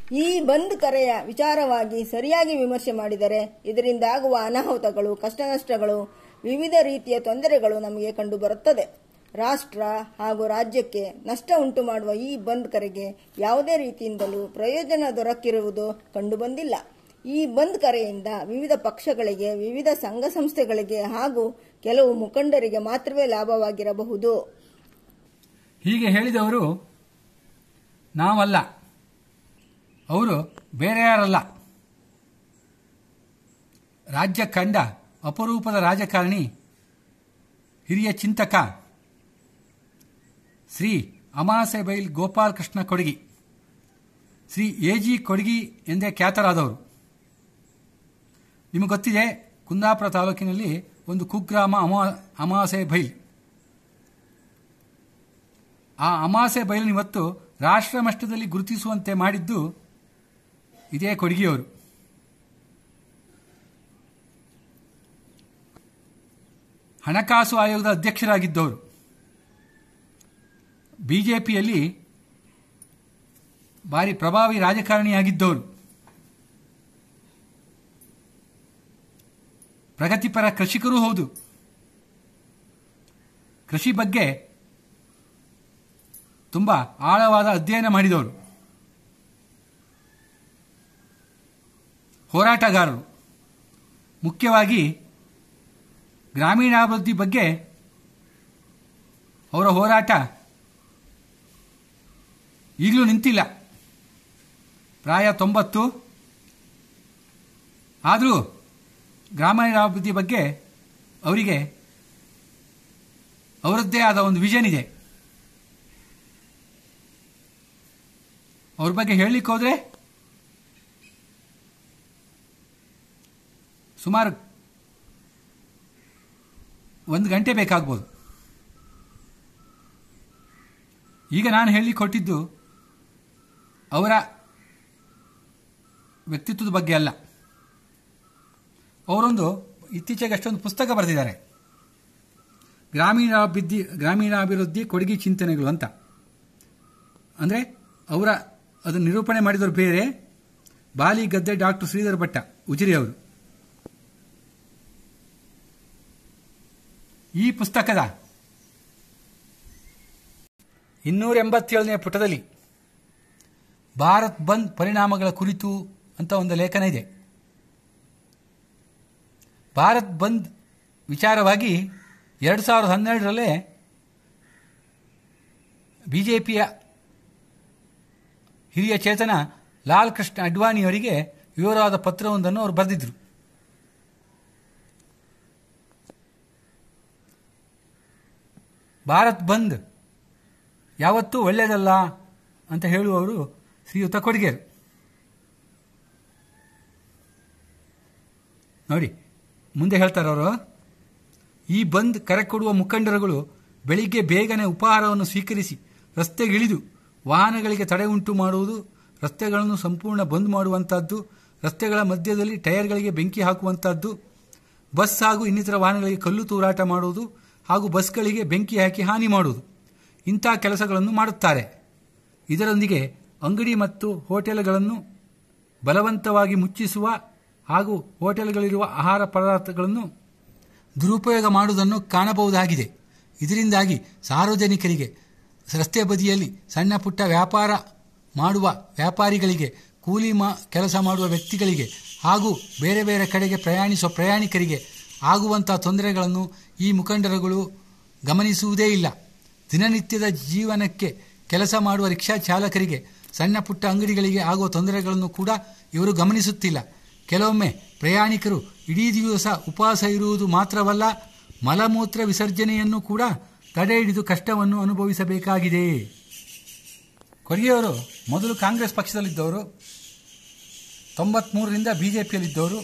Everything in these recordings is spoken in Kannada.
ಈ ಬಂದ್ ಕರೆಯ ವಿಚಾರವಾಗಿ ಸರಿಯಾಗಿ ವಿಮರ್ಶೆ ಮಾಡಿದರೆ ಇದರಿಂದ ಆಗುವ ಅನಾಹುತಗಳು ಕಷ್ಟನಷ್ಟಗಳು ವಿವಿಧ ರೀತಿಯ ತೊಂದರೆಗಳು ನಮಗೆ ಕಂಡುಬರುತ್ತದೆ ರಾಷ್ಟ್ರ ಹಾಗೂ ರಾಜ್ಯಕ್ಕೆ ನಷ್ಟ ಉಂಟು ಮಾಡುವ ಈ ಬಂದ್ ಕರೆಗೆ ಯಾವುದೇ ರೀತಿಯಿಂದಲೂ ಪ್ರಯೋಜನ ದೊರಕಿರುವುದು ಕಂಡುಬಂದಿಲ್ಲ ಈ ಬಂದ್ ಕರೆಯಿಂದ ವಿವಿಧ ಪಕ್ಷಗಳಿಗೆ ವಿವಿಧ ಸಂಘ ಸಂಸ್ಥೆಗಳಿಗೆ ಹಾಗೂ ಕೆಲವು ಮುಖಂಡರಿಗೆ ಮಾತ್ರವೇ ಲಾಭವಾಗಿರಬಹುದು ಹೀಗೆ ಹೇಳಿದವರು ನಾವಲ್ಲ ಅವರು ಬೇರೆ ಯಾರಲ್ಲ ರಾಜ್ಯ ಕಂಡ ಅಪರೂಪದ ರಾಜಕಾರಣಿ ಹಿರಿಯ ಚಿಂತಕ Shri Amasebail Gopal Krishna Kodagi Shri A G Kodagi ಎಂದೇ ಖ್ಯಾತರಾದವರು ನಿಮಗೆ ಗೊತ್ತಿದೆ ಕುಂದಾಪುರ ತಾಲೂಕಿನಲ್ಲಿ ಒಂದು ಕುಗ್ರಾಮ ಅಮಾ ಅಮಾಸೆ ಬೈಲ್ ಆ ಅಮಾಸೆ ಬಯಲನ್ನು ಇವತ್ತು ರಾಷ್ಟ್ರ ಮಟ್ಟದಲ್ಲಿ ಗುರುತಿಸುವಂತೆ ಮಾಡಿದ್ದು ಇದೇ ಕೊಡಗಿಯವರು ಹಣಕಾಸು ಆಯೋಗದ ಅಧ್ಯಕ್ಷರಾಗಿದ್ದವರು ಬಿಜೆಪಿಯಲ್ಲಿ ಭಾರಿ ಪ್ರಭಾವಿ ರಾಜಕಾರಣಿಯಾಗಿದ್ದವರು ಪ್ರಗತಿಪರ ಕೃಷಿಕರೂ ಹೌದು ಕೃಷಿ ಬಗ್ಗೆ ತುಂಬ ಆಳವಾದ ಅಧ್ಯಯನ ಮಾಡಿದವರು ಹೋರಾಟಗಾರರು ಮುಖ್ಯವಾಗಿ ಗ್ರಾಮೀಣಾಭಿವೃದ್ಧಿ ಬಗ್ಗೆ ಅವರ ಹೋರಾಟ ಈಗಲೂ ನಿಂತಿಲ್ಲ ಪ್ರಾಯ ತೊಂಬತ್ತು ಆದರೂ ಗ್ರಾಮೀಣಾಭಿವೃದ್ಧಿ ಬಗ್ಗೆ ಅವರಿಗೆ ಅವರದ್ದೇ ಆದ ಒಂದು ವಿಷನ್ ಇದೆ ಅವ್ರ ಬಗ್ಗೆ ಹೇಳಲಿಕ್ಕೆ ಹೋದ್ರೆ ಸುಮಾರು ಒಂದು ಗಂಟೆ ಬೇಕಾಗ್ಬೋದು ಈಗ ನಾನು ಹೇಳಲಿಕ್ಕೆ ಕೊಟ್ಟಿದ್ದು ಅವರ ವ್ಯಕ್ತಿತ್ವದ ಬಗ್ಗೆ ಅಲ್ಲ ಅವರೊಂದು ಇತ್ತೀಚೆಗೆ ಅಷ್ಟೊಂದು ಪುಸ್ತಕ ಬರೆದಿದ್ದಾರೆ ಗ್ರಾಮೀಣಾಭಿವೃದ್ಧಿ ಗ್ರಾಮೀಣಾಭಿವೃದ್ಧಿ ಕೊಡುಗೆ ಚಿಂತನೆಗಳು ಅಂತ ಅಂದರೆ ಅವರ ಅದನ್ನು ನಿರೂಪಣೆ ಮಾಡಿದವರು ಬೇರೆ ಬಾಲಿ ಗದ್ದೆ ಡಾಕ್ಟರ್ ಶ್ರೀಧರ್ ಭಟ್ಟ ಉಜಿರಿ ಅವರು ಈ ಪುಸ್ತಕದ ಇನ್ನೂರ ಎಂಬತ್ತೇಳನೇ ಪುಟದಲ್ಲಿ ಭಾರತ್ ಬಂದ್ ಪರಿಣಾಮಗಳ ಕುರಿತು ಅಂತ ಒಂದು ಲೇಖನ ಇದೆ ಭಾರತ್ ಬಂದ್ ವಿಚಾರವಾಗಿ ಎರಡು ಸಾವಿರದ ಹನ್ನೆರಡರಲ್ಲೇ ಬಿಜೆಪಿಯ ಹಿರಿಯ ಚೇತನ ಲಾಲ್ ಕೃಷ್ಣ ಅಡ್ವಾಣಿಯವರಿಗೆ ವಿವರವಾದ ಪತ್ರವೊಂದನ್ನು ಅವರು ಬರೆದಿದ್ರು ಭಾರತ್ ಬಂದ್ ಯಾವತ್ತೂ ಒಳ್ಳೆಯದಲ್ಲ ಅಂತ ಹೇಳುವವರು ಶ್ರೀಯುತ ಕೊಡ್ಗೇರು ನೋಡಿ ಮುಂದೆ ಹೇಳ್ತಾರೆ ಅವರು ಈ ಬಂದ್ ಕರೆ ಕೊಡುವ ಮುಖಂಡರುಗಳು ಬೆಳಿಗ್ಗೆ ಬೇಗನೆ ಉಪಹಾರವನ್ನು ಸ್ವೀಕರಿಸಿ ರಸ್ತೆಗಿಳಿದು ವಾಹನಗಳಿಗೆ ತಡೆ ಉಂಟು ಮಾಡುವುದು ರಸ್ತೆಗಳನ್ನು ಸಂಪೂರ್ಣ ಬಂದ್ ಮಾಡುವಂತಹದ್ದು ರಸ್ತೆಗಳ ಮಧ್ಯದಲ್ಲಿ ಟೈರ್ಗಳಿಗೆ ಬೆಂಕಿ ಹಾಕುವಂತಹದ್ದು ಬಸ್ ಹಾಗೂ ಇನ್ನಿತರ ವಾಹನಗಳಿಗೆ ಕಲ್ಲು ತೂರಾಟ ಮಾಡುವುದು ಹಾಗೂ ಬಸ್ಗಳಿಗೆ ಬೆಂಕಿ ಹಾಕಿ ಹಾನಿ ಮಾಡುವುದು ಇಂಥ ಕೆಲಸಗಳನ್ನು ಮಾಡುತ್ತಾರೆ ಇದರೊಂದಿಗೆ ಅಂಗಡಿ ಮತ್ತು ಹೋಟೆಲ್ಗಳನ್ನು ಬಲವಂತವಾಗಿ ಮುಚ್ಚಿಸುವ ಹಾಗೂ ಹೋಟೆಲ್ಗಳಿರುವ ಆಹಾರ ಪದಾರ್ಥಗಳನ್ನು ದುರುಪಯೋಗ ಮಾಡುವುದನ್ನು ಕಾಣಬಹುದಾಗಿದೆ ಇದರಿಂದಾಗಿ ಸಾರ್ವಜನಿಕರಿಗೆ ರಸ್ತೆ ಬದಿಯಲ್ಲಿ ಸಣ್ಣ ಪುಟ್ಟ ವ್ಯಾಪಾರ ಮಾಡುವ ವ್ಯಾಪಾರಿಗಳಿಗೆ ಕೂಲಿ ಮಾ ಕೆಲಸ ಮಾಡುವ ವ್ಯಕ್ತಿಗಳಿಗೆ ಹಾಗೂ ಬೇರೆ ಬೇರೆ ಕಡೆಗೆ ಪ್ರಯಾಣಿಸುವ ಪ್ರಯಾಣಿಕರಿಗೆ ಆಗುವಂಥ ತೊಂದರೆಗಳನ್ನು ಈ ಮುಖಂಡರುಗಳು ಗಮನಿಸುವುದೇ ಇಲ್ಲ ದಿನನಿತ್ಯದ ಜೀವನಕ್ಕೆ ಕೆಲಸ ಮಾಡುವ ರಿಕ್ಷಾ ಚಾಲಕರಿಗೆ ಸಣ್ಣ ಪುಟ್ಟ ಅಂಗಡಿಗಳಿಗೆ ಆಗುವ ತೊಂದರೆಗಳನ್ನು ಕೂಡ ಇವರು ಗಮನಿಸುತ್ತಿಲ್ಲ ಕೆಲವೊಮ್ಮೆ ಪ್ರಯಾಣಿಕರು ಇಡೀ ದಿವಸ ಉಪವಾಸ ಇರುವುದು ಮಾತ್ರವಲ್ಲ ಮಲಮೂತ್ರ ವಿಸರ್ಜನೆಯನ್ನು ಕೂಡ ತಡೆ ಹಿಡಿದು ಕಷ್ಟವನ್ನು ಅನುಭವಿಸಬೇಕಾಗಿದೆ ಕೊರಿಯವರು ಮೊದಲು ಕಾಂಗ್ರೆಸ್ ಪಕ್ಷದಲ್ಲಿದ್ದವರು ತೊಂಬತ್ಮೂರರಿಂದ ಬಿಜೆಪಿಯಲ್ಲಿದ್ದವರು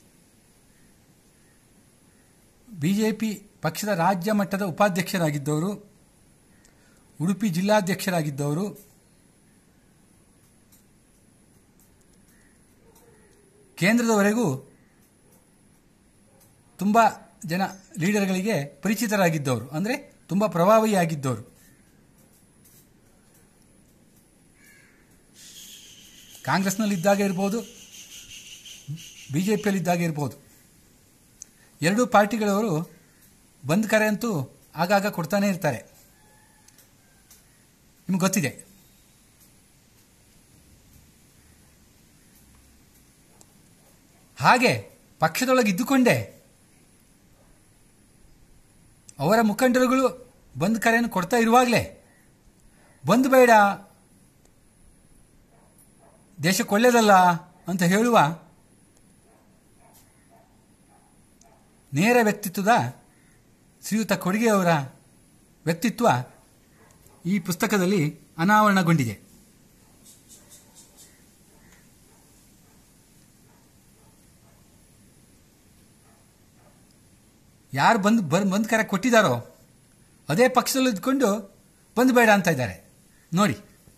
ಬಿಜೆಪಿ ಪಕ್ಷದ ರಾಜ್ಯ ಮಟ್ಟದ ಉಪಾಧ್ಯಕ್ಷರಾಗಿದ್ದವರು ಉಡುಪಿ ಜಿಲ್ಲಾಧ್ಯಕ್ಷರಾಗಿದ್ದವರು ಕೇಂದ್ರದವರೆಗೂ ತುಂಬ ಜನ ಲೀಡರ್ಗಳಿಗೆ ಪರಿಚಿತರಾಗಿದ್ದವರು ಅಂದರೆ ತುಂಬ ಪ್ರಭಾವಿಯಾಗಿದ್ದವರು ಕಾಂಗ್ರೆಸ್ನಲ್ಲಿದ್ದಾಗ ಇರ್ಬೋದು ಬಿ ಜೆ ಪಿಯಲ್ಲಿದ್ದಾಗ ಇರ್ಬೋದು ಎರಡೂ ಪಾರ್ಟಿಗಳವರು ಬಂದ್ ಕರೆ ಅಂತೂ ಆಗಾಗ ಕೊಡ್ತಾನೆ ಇರ್ತಾರೆ ನಿಮ್ಗೆ ಗೊತ್ತಿದೆ ಹಾಗೆ ಪಕ್ಷದೊಳಗೆ ಇದ್ದುಕೊಂಡೇ ಅವರ ಮುಖಂಡರುಗಳು ಬಂದ್ ಕರೆಯನ್ನು ಕೊಡ್ತಾ ಇರುವಾಗಲೇ ಬಂದ್ ಬೇಡ ದೇಶಕ್ಕೆ ಒಳ್ಳೆಯದಲ್ಲ ಅಂತ ಹೇಳುವ ನೇರ ವ್ಯಕ್ತಿತ್ವದ ಶ್ರೀಯುತ ಕೊಡುಗೆಯವರ ವ್ಯಕ್ತಿತ್ವ ಈ ಪುಸ್ತಕದಲ್ಲಿ ಅನಾವರಣಗೊಂಡಿದೆ ಯಾರು ಬಂದು ಬರ್ ಬಂದ್ ಕರೆ ಕೊಟ್ಟಿದ್ದಾರೋ ಅದೇ ಪಕ್ಷದಲ್ಲಿ ಇದ್ಕೊಂಡು ಬಂದ್ ಬೇಡ ಅಂತ ಇದ್ದಾರೆ ನೋಡಿ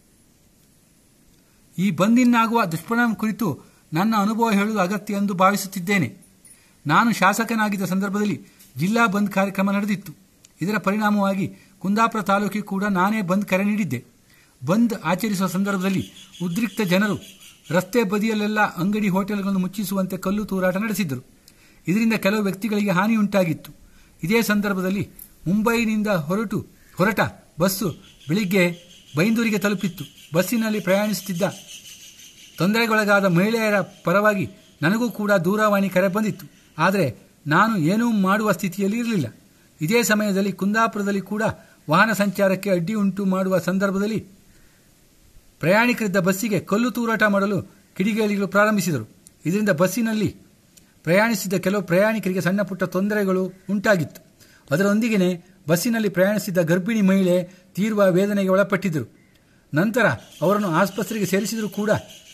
ಈ ಬಂದಿನಾಗುವ ದುಷ್ಪರಿಣಾಮ ಕುರಿತು ನನ್ನ ಅನುಭವ ಹೇಳುವುದು ಅಗತ್ಯ ಎಂದು ಭಾವಿಸುತ್ತಿದ್ದೇನೆ ನಾನು ಶಾಸಕನಾಗಿದ್ದ ಸಂದರ್ಭದಲ್ಲಿ ಜಿಲ್ಲಾ ಬಂದ್ ಕಾರ್ಯಕ್ರಮ ನಡೆದಿತ್ತು ಇದರ ಪರಿಣಾಮವಾಗಿ ಕುಂದಾಪುರ ತಾಲೂಕಿಗೆ ಕೂಡ ನಾನೇ ಬಂದ್ ಕರೆ ನೀಡಿದ್ದೆ ಬಂದ್ ಆಚರಿಸುವ ಸಂದರ್ಭದಲ್ಲಿ ಉದ್ರಿಕ್ತ ಜನರು ರಸ್ತೆ ಬದಿಯಲ್ಲೆಲ್ಲ ಅಂಗಡಿ ಹೋಟೆಲ್ಗಳನ್ನು ಮುಚ್ಚಿಸುವಂತೆ ಕಲ್ಲು ತೂರಾಟ ನಡೆಸಿದ್ದರು ಇದರಿಂದ ಕೆಲವು ವ್ಯಕ್ತಿಗಳಿಗೆ ಹಾನಿ ಉಂಟಾಗಿತ್ತು ಇದೇ ಸಂದರ್ಭದಲ್ಲಿ ಮುಂಬೈನಿಂದ ಹೊರಟು ಹೊರಟ ಬಸ್ಸು ಬೆಳಿಗ್ಗೆ ಬೈಂದೂರಿಗೆ ತಲುಪಿತ್ತು ಬಸ್ಸಿನಲ್ಲಿ ಪ್ರಯಾಣಿಸುತ್ತಿದ್ದ ತೊಂದರೆಗೊಳಗಾದ ಮಹಿಳೆಯರ ಪರವಾಗಿ ನನಗೂ ಕೂಡ ದೂರವಾಣಿ ಕರೆ ಬಂದಿತ್ತು ಆದರೆ ನಾನು ಏನೂ ಮಾಡುವ ಸ್ಥಿತಿಯಲ್ಲಿ ಇರಲಿಲ್ಲ ಇದೇ ಸಮಯದಲ್ಲಿ ಕುಂದಾಪುರದಲ್ಲಿ ಕೂಡ ವಾಹನ ಸಂಚಾರಕ್ಕೆ ಅಡ್ಡಿ ಉಂಟು ಮಾಡುವ ಸಂದರ್ಭದಲ್ಲಿ ಪ್ರಯಾಣಿಕರಿದ್ದ ಬಸ್ಸಿಗೆ ಕಲ್ಲು ತೂರಾಟ ಮಾಡಲು ಕಿಡಿಗೇಡಿಗಳು ಪ್ರಾರಂಭಿಸಿದರು ಇದರಿಂದ ಬಸ್ಸಿನಲ್ಲಿ ಪ್ರಯಾಣಿಸಿದ್ದ ಕೆಲವು ಪ್ರಯಾಣಿಕರಿಗೆ ಸಣ್ಣ ಪುಟ್ಟ ತೊಂದರೆಗಳು ಉಂಟಾಗಿತ್ತು ಅದರೊಂದಿಗೆ ಬಸ್ಸಿನಲ್ಲಿ ಪ್ರಯಾಣಿಸಿದ್ದ ಗರ್ಭಿಣಿ ಮಹಿಳೆ ತೀವ್ರ ವೇದನೆಗೆ ಒಳಪಟ್ಟಿದ್ದರು ನಂತರ ಅವರನ್ನು ಆಸ್ಪತ್ರೆಗೆ ಸೇರಿಸಿದರೂ ಕೂಡ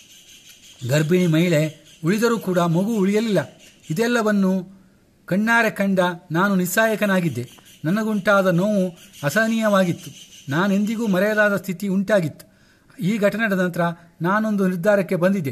ಗರ್ಭಿಣಿ ಮಹಿಳೆ ಉಳಿದರೂ ಕೂಡ ಮಗು ಉಳಿಯಲಿಲ್ಲ ಇದೆಲ್ಲವನ್ನು ಕಣ್ಣಾರೆ ಕಂಡ ನಾನು ನಿಸ್ಸಾಯಕನಾಗಿದ್ದೆ ನನಗುಂಟಾದ ನೋವು ಅಸಹನೀಯವಾಗಿತ್ತು ನಾನೆಂದಿಗೂ ಮರೆಯಲಾದ ಸ್ಥಿತಿ ಉಂಟಾಗಿತ್ತು ಈ ಘಟನೆ ನಡೆದ ನಂತರ ನಾನೊಂದು ನಿರ್ಧಾರಕ್ಕೆ ಬಂದಿದ್ದೆ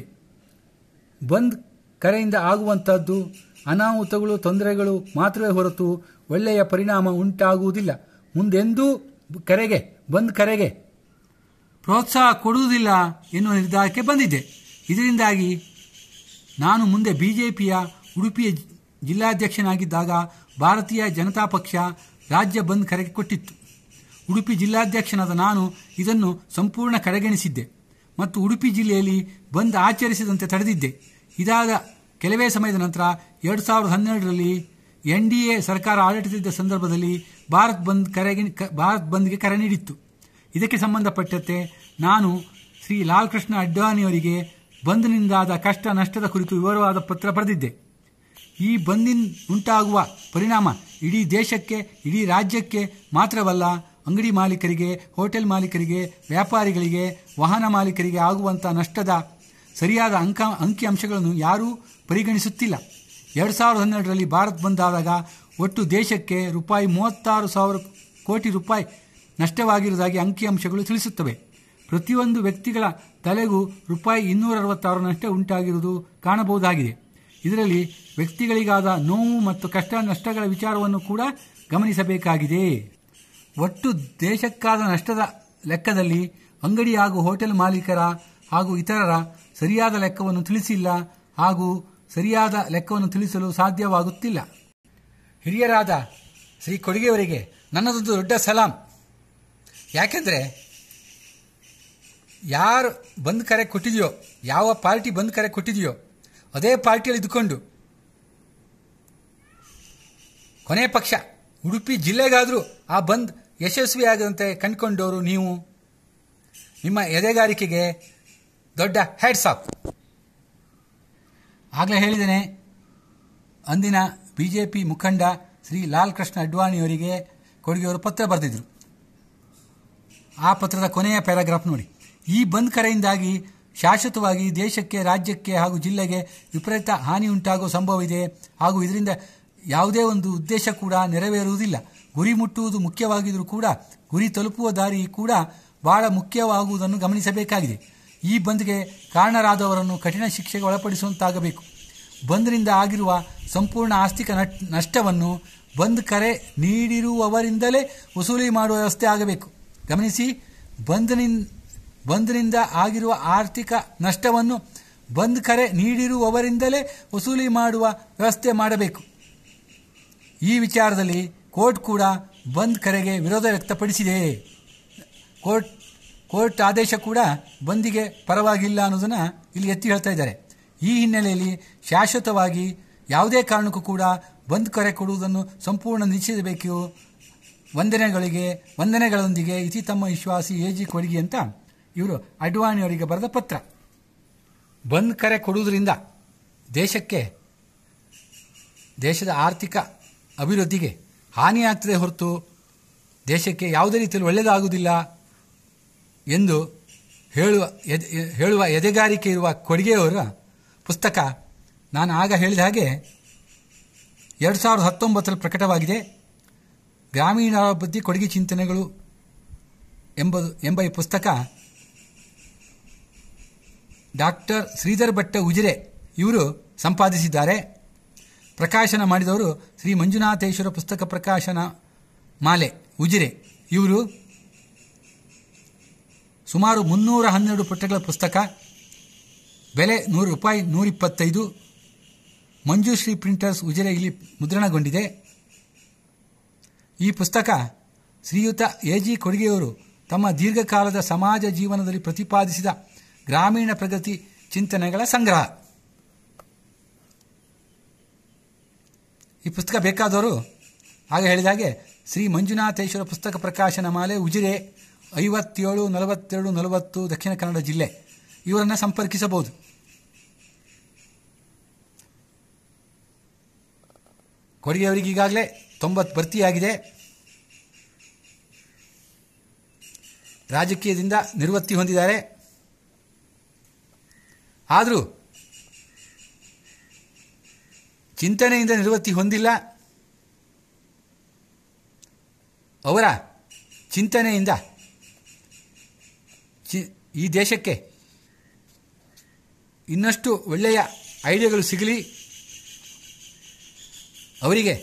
ಬಂದ್ ಕರೆಯಿಂದ ಆಗುವಂಥದ್ದು ಅನಾಹುತಗಳು ತೊಂದರೆಗಳು ಮಾತ್ರವೇ ಹೊರತು ಒಳ್ಳೆಯ ಪರಿಣಾಮ ಉಂಟಾಗುವುದಿಲ್ಲ ಮುಂದೆಂದೂ ಕರೆಗೆ ಬಂದ್ ಕರೆಗೆ ಪ್ರೋತ್ಸಾಹ ಕೊಡುವುದಿಲ್ಲ ಎನ್ನುವ ನಿರ್ಧಾರಕ್ಕೆ ಬಂದಿದ್ದೆ ಇದರಿಂದಾಗಿ ನಾನು ಮುಂದೆ ಬಿಜೆಪಿಯ ಉಡುಪಿಯ ಜಿಲ್ಲಾಧ್ಯಕ್ಷನಾಗಿದ್ದಾಗ ಭಾರತೀಯ ಜನತಾ ಪಕ್ಷ ರಾಜ್ಯ ಬಂದ್ ಕರೆಗೆ ಕೊಟ್ಟಿತ್ತು ಉಡುಪಿ ಜಿಲ್ಲಾಧ್ಯಕ್ಷನಾದ ನಾನು ಇದನ್ನು ಸಂಪೂರ್ಣ ಕಡೆಗಣಿಸಿದ್ದೆ ಮತ್ತು ಉಡುಪಿ ಜಿಲ್ಲೆಯಲ್ಲಿ ಬಂದ್ ಆಚರಿಸದಂತೆ ತಡೆದಿದ್ದೆ ಇದಾದ ಕೆಲವೇ ಸಮಯದ ನಂತರ ಎರಡು ಸಾವಿರದ ಹನ್ನೆರಡರಲ್ಲಿ ಎನ್ ಡಿ ಎ ಸರ್ಕಾರ ಆಡಳಿತದ ಸಂದರ್ಭದಲ್ಲಿ ಭಾರತ್ ಬಂದ್ ಕರೆಗೆ ಕ- ಭಾರತ್ ಬಂದ್ಗೆ ಕರೆ ನೀಡಿತ್ತು ಇದಕ್ಕೆ ಸಂಬಂಧಪಟ್ಟಂತೆ ನಾನು ಶ್ರೀ ಲಾಲ್ ಕೃಷ್ಣ ಅಡ್ವಾಣಿಯವರಿಗೆ ಬಂದ್ನಿಂದಾದ ಕಷ್ಟ ನಷ್ಟದ ಕುರಿತು ವಿವರವಾದ ಪತ್ರ ಬರೆದಿದ್ದೆ ಈ ಬಂದಿನ್ ಉಂಟಾಗುವ ಪರಿಣಾಮ ಇಡೀ ದೇಶಕ್ಕೆ ಇಡೀ ರಾಜ್ಯಕ್ಕೆ ಮಾತ್ರವಲ್ಲ ಅಂಗಡಿ ಮಾಲೀಕರಿಗೆ ಹೋಟೆಲ್ ಮಾಲೀಕರಿಗೆ ವ್ಯಾಪಾರಿಗಳಿಗೆ ವಾಹನ ಮಾಲೀಕರಿಗೆ ಆಗುವಂಥ ನಷ್ಟದ ಸರಿಯಾದ ಅಂಕ ಅಂಕಿ ಅಂಶಗಳನ್ನು ಯಾರೂ ಪರಿಗಣಿಸುತ್ತಿಲ್ಲ ಎರಡು ಸಾವಿರದ ಹನ್ನೆರಡರಲ್ಲಿ ಭಾರತ್ ಬಂದ್ ಆದಾಗ ಒಟ್ಟು ದೇಶಕ್ಕೆ ರೂಪಾಯಿ ಮೂವತ್ತಾರು ಸಾವಿರ ಕೋಟಿ ರೂಪಾಯಿ ನಷ್ಟವಾಗಿರುವುದಾಗಿ ಅಂಕಿಅಂಶಗಳು ತಿಳಿಸುತ್ತವೆ ಪ್ರತಿಯೊಂದು ವ್ಯಕ್ತಿಗಳ ತಲೆಗೂ ರೂಪಾಯಿ ಇನ್ನೂರ ಅರವತ್ತಾರು ನಷ್ಟ ಉಂಟಾಗಿರುವುದು ಕಾಣಬಹುದಾಗಿದೆ ಇದರಲ್ಲಿ ವ್ಯಕ್ತಿಗಳಿಗಾದ ನೋವು ಮತ್ತು ಕಷ್ಟ ನಷ್ಟಗಳ ವಿಚಾರವನ್ನು ಕೂಡ ಗಮನಿಸಬೇಕಾಗಿದೆ ಒಟ್ಟು ದೇಶಕ್ಕಾದ ನಷ್ಟದ ಲೆಕ್ಕದಲ್ಲಿ ಅಂಗಡಿ ಹಾಗೂ ಹೋಟೆಲ್ ಮಾಲೀಕರ ಹಾಗೂ ಇತರರ ಸರಿಯಾದ ಲೆಕ್ಕವನ್ನು ತಿಳಿಸಿಲ್ಲ ಹಾಗೂ ಸರಿಯಾದ ಲೆಕ್ಕವನ್ನು ತಿಳಿಸಲು ಸಾಧ್ಯವಾಗುತ್ತಿಲ್ಲ ಹಿರಿಯರಾದ ಶ್ರೀ ಕೊಡುಗೆಯವರಿಗೆ ನನ್ನದೊಂದು ದೊಡ್ಡ ಸಲಾಂ ಯಾಕೆಂದರೆ ಯಾರು ಬಂದ್ ಕರೆ ಕೊಟ್ಟಿದೆಯೋ ಯಾವ ಪಾರ್ಟಿ ಬಂದ್ ಕರೆ ಕೊಟ್ಟಿದೆಯೋ ಅದೇ ಪಾರ್ಟಿಯಲ್ಲಿ ಇದ್ದುಕೊಂಡು ಕೊನೆ ಪಕ್ಷ ಉಡುಪಿ ಜಿಲ್ಲೆಗಾದರೂ ಆ ಬಂದ್ ಯಶಸ್ವಿಯಾಗದಂತೆ ಕಂಡುಕೊಂಡವರು ನೀವು ನಿಮ್ಮ ಎದೆಗಾರಿಕೆಗೆ ದೊಡ್ಡ ಹ್ಯಾಡ್ಸ್ ಆಫ್ ಆಗಲೇ ಹೇಳಿದ್ದೇನೆ ಅಂದಿನ ಬಿ ಜೆ ಪಿ ಮುಖಂಡ ಶ್ರೀ ಲಾಲ್ ಕೃಷ್ಣ ಅಡ್ವಾಣಿಯವರಿಗೆ ಕೊಡುಗೆಯವರು ಪತ್ರ ಬರೆದಿದ್ರು ಆ ಪತ್ರದ ಕೊನೆಯ ಪ್ಯಾರಾಗ್ರಾಫ್ ನೋಡಿ ಈ ಬಂದ್ ಕರೆಯಿಂದಾಗಿ ಶಾಶ್ವತವಾಗಿ ದೇಶಕ್ಕೆ ರಾಜ್ಯಕ್ಕೆ ಹಾಗೂ ಜಿಲ್ಲೆಗೆ ವಿಪರೀತ ಹಾನಿ ಉಂಟಾಗುವ ಸಂಭವವಿದೆ ಹಾಗೂ ಇದರಿಂದ ಯಾವುದೇ ಒಂದು ಉದ್ದೇಶ ಕೂಡ ನೆರವೇರುವುದಿಲ್ಲ ಗುರಿ ಮುಟ್ಟುವುದು ಮುಖ್ಯವಾಗಿದ್ದರೂ ಕೂಡ ಗುರಿ ತಲುಪುವ ದಾರಿ ಕೂಡ ಬಹಳ ಮುಖ್ಯವಾಗುವುದನ್ನು ಗಮನಿಸಬೇಕಾಗಿದೆ ಈ ಬಂದ್ಗೆ ಕಾರಣರಾದವರನ್ನು ಕಠಿಣ ಶಿಕ್ಷೆಗೆ ಒಳಪಡಿಸುವಂತಾಗಬೇಕು ಬಂದ್ನಿಂದ ಆಗಿರುವ ಸಂಪೂರ್ಣ ಆಸ್ತಿಕ ನಟ್- ನಷ್ಟವನ್ನು ಬಂದ್ ಕರೆ ನೀಡಿರುವವರಿಂದಲೇ ವಸೂಲಿ ಮಾಡುವ ವ್ಯವಸ್ಥೆ ಆಗಬೇಕು ಗಮನಿಸಿ ಬಂದ್ನಿನ್ ಬಂದ್ನಿಂದ ಆಗಿರುವ ಆರ್ಥಿಕ ನಷ್ಟವನ್ನು ಬಂದ್ ಕರೆ ನೀಡಿರುವವರಿಂದಲೇ ವಸೂಲಿ ಮಾಡುವ ವ್ಯವಸ್ಥೆ ಮಾಡಬೇಕು ಈ ವಿಚಾರದಲ್ಲಿ ಕೋರ್ಟ್ ಕೂಡ ಬಂದ್ ಕರೆಗೆ ವಿರೋಧ ವ್ಯಕ್ತಪಡಿಸಿದೆ ಕೋರ್ಟ್ ಕೋರ್ಟ್ ಆದೇಶ ಕೂಡ ಬಂದಿಗೆ ಪರವಾಗಿಲ್ಲ ಅನ್ನೋದನ್ನು ಇಲ್ಲಿ ಎತ್ತಿ ಹೇಳ್ತಾ ಇದ್ದಾರೆ ಈ ಹಿನ್ನೆಲೆಯಲ್ಲಿ ಶಾಶ್ವತವಾಗಿ ಯಾವುದೇ ಕಾರಣಕ್ಕೂ ಕೂಡ ಬಂದ್ ಕರೆ ಕೊಡುವುದನ್ನು ಸಂಪೂರ್ಣ ನಿಷೇಧಿಸಬೇಕು ವಂದನೆಗಳಿಗೆ ವಂದನೆಗಳೊಂದಿಗೆ ಇತಿ ತಮ್ಮ ವಿಶ್ವಾಸಿ ಎಜಿ ಕೊಡುಗೆ ಅಂತ ಇವರು ಅಡ್ವಾಣಿಯವರಿಗೆ ಬರೆದ ಪತ್ರ ಬಂದ್ ಕರೆ ಕೊಡುವುದರಿಂದ ದೇಶಕ್ಕೆ ದೇಶದ ಆರ್ಥಿಕ ಅಭಿವೃದ್ಧಿಗೆ ಹಾನಿಯಾಗ್ತದೆ ಹೊರತು ದೇಶಕ್ಕೆ ಯಾವುದೇ ರೀತಿಯಲ್ಲಿ ಒಳ್ಳೆಯದಾಗುವುದಿಲ್ಲ ಎಂದು ಹೇಳುವ ಎದೆ ಹೇಳುವ ಎದೆಗಾರಿಕೆ ಇರುವ ಕೊಡುಗೆಯವರ ಪುಸ್ತಕ ನಾನು ಆಗ ಹೇಳಿದ ಹಾಗೆ ಎರಡು ಸಾವಿರದ ಹತ್ತೊಂಬತ್ತರಲ್ಲಿ ಪ್ರಕಟವಾಗಿದೆ ಗ್ರಾಮೀಣಾಭಿವೃದ್ಧಿ ಕೊಡುಗೆ ಚಿಂತನೆಗಳು ಎಂಬುದು ಎಂಬ ಈ ಪುಸ್ತಕ ಡಾಕ್ಟರ್ ಶ್ರೀಧರ್ ಭಟ್ಟ ಉಜಿರೆ ಇವರು ಸಂಪಾದಿಸಿದ್ದಾರೆ ಪ್ರಕಾಶನ ಮಾಡಿದವರು ಶ್ರೀ ಮಂಜುನಾಥೇಶ್ವರ ಪುಸ್ತಕ ಪ್ರಕಾಶನ ಮಾಲೆ ಉಜಿರೆ ಇವರು ಸುಮಾರು ಮುನ್ನೂರ ಹನ್ನೆರಡು ಪುಟಗಳ ಪುಸ್ತಕ ಬೆಲೆ ನೂರು ರೂಪಾಯಿ ನೂರಿಪ್ಪತ್ತೈದು ಮಂಜುಶ್ರೀ ಪ್ರಿಂಟರ್ಸ್ ಉಜಿರೆ ಇಲ್ಲಿ ಮುದ್ರಣಗೊಂಡಿದೆ ಈ ಪುಸ್ತಕ ಶ್ರೀಯುತ ಎ ಜಿ ಕೊಡುಗೆಯವರು ತಮ್ಮ ದೀರ್ಘಕಾಲದ ಸಮಾಜ ಜೀವನದಲ್ಲಿ ಪ್ರತಿಪಾದಿಸಿದ ಗ್ರಾಮೀಣ ಪ್ರಗತಿ ಚಿಂತನೆಗಳ ಸಂಗ್ರಹ ಈ ಪುಸ್ತಕ ಬೇಕಾದವರು ಆಗ ಹೇಳಿದ ಹಾಗೆ ಶ್ರೀ ಮಂಜುನಾಥೇಶ್ವರ ಪುಸ್ತಕ ಪ್ರಕಾಶನ ಮಾಲೆ ಉಜಿರೆ ಐವತ್ತೇಳು ನಲವತ್ತೆರಡು ನಲವತ್ತು ದಕ್ಷಿಣ ಕನ್ನಡ ಜಿಲ್ಲೆ ಇವರನ್ನು ಸಂಪರ್ಕಿಸಬಹುದು ಕೊಡುಗೆಯವರಿಗೆ ಈಗಾಗಲೇ ತೊಂಬತ್ತು ಭರ್ತಿಯಾಗಿದೆ ರಾಜಕೀಯದಿಂದ ನಿರ್ವೃತ್ತಿ ಹೊಂದಿದ್ದಾರೆ ಆದರೂ ಚಿಂತನೆಯಿಂದ ನಿರ್ವೃತ್ತಿ ಹೊಂದಿಲ್ಲ ಅವರ ಚಿಂತನೆಯಿಂದ ಚಿ ಈ ದೇಶಕ್ಕೆ ಇನ್ನಷ್ಟು ಒಳ್ಳೆಯ ಐಡಿಯಾಗಳು ಸಿಗಲಿ ಅವರಿಗೆ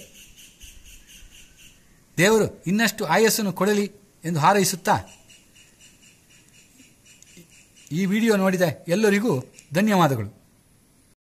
ದೇವರು ಇನ್ನಷ್ಟು ಆಯಸ್ಸನ್ನು ಕೊಡಲಿ ಎಂದು ಹಾರೈಸುತ್ತಾ ಈ ವಿಡಿಯೋ ನೋಡಿದ ಎಲ್ಲರಿಗೂ ಧನ್ಯವಾದಗಳು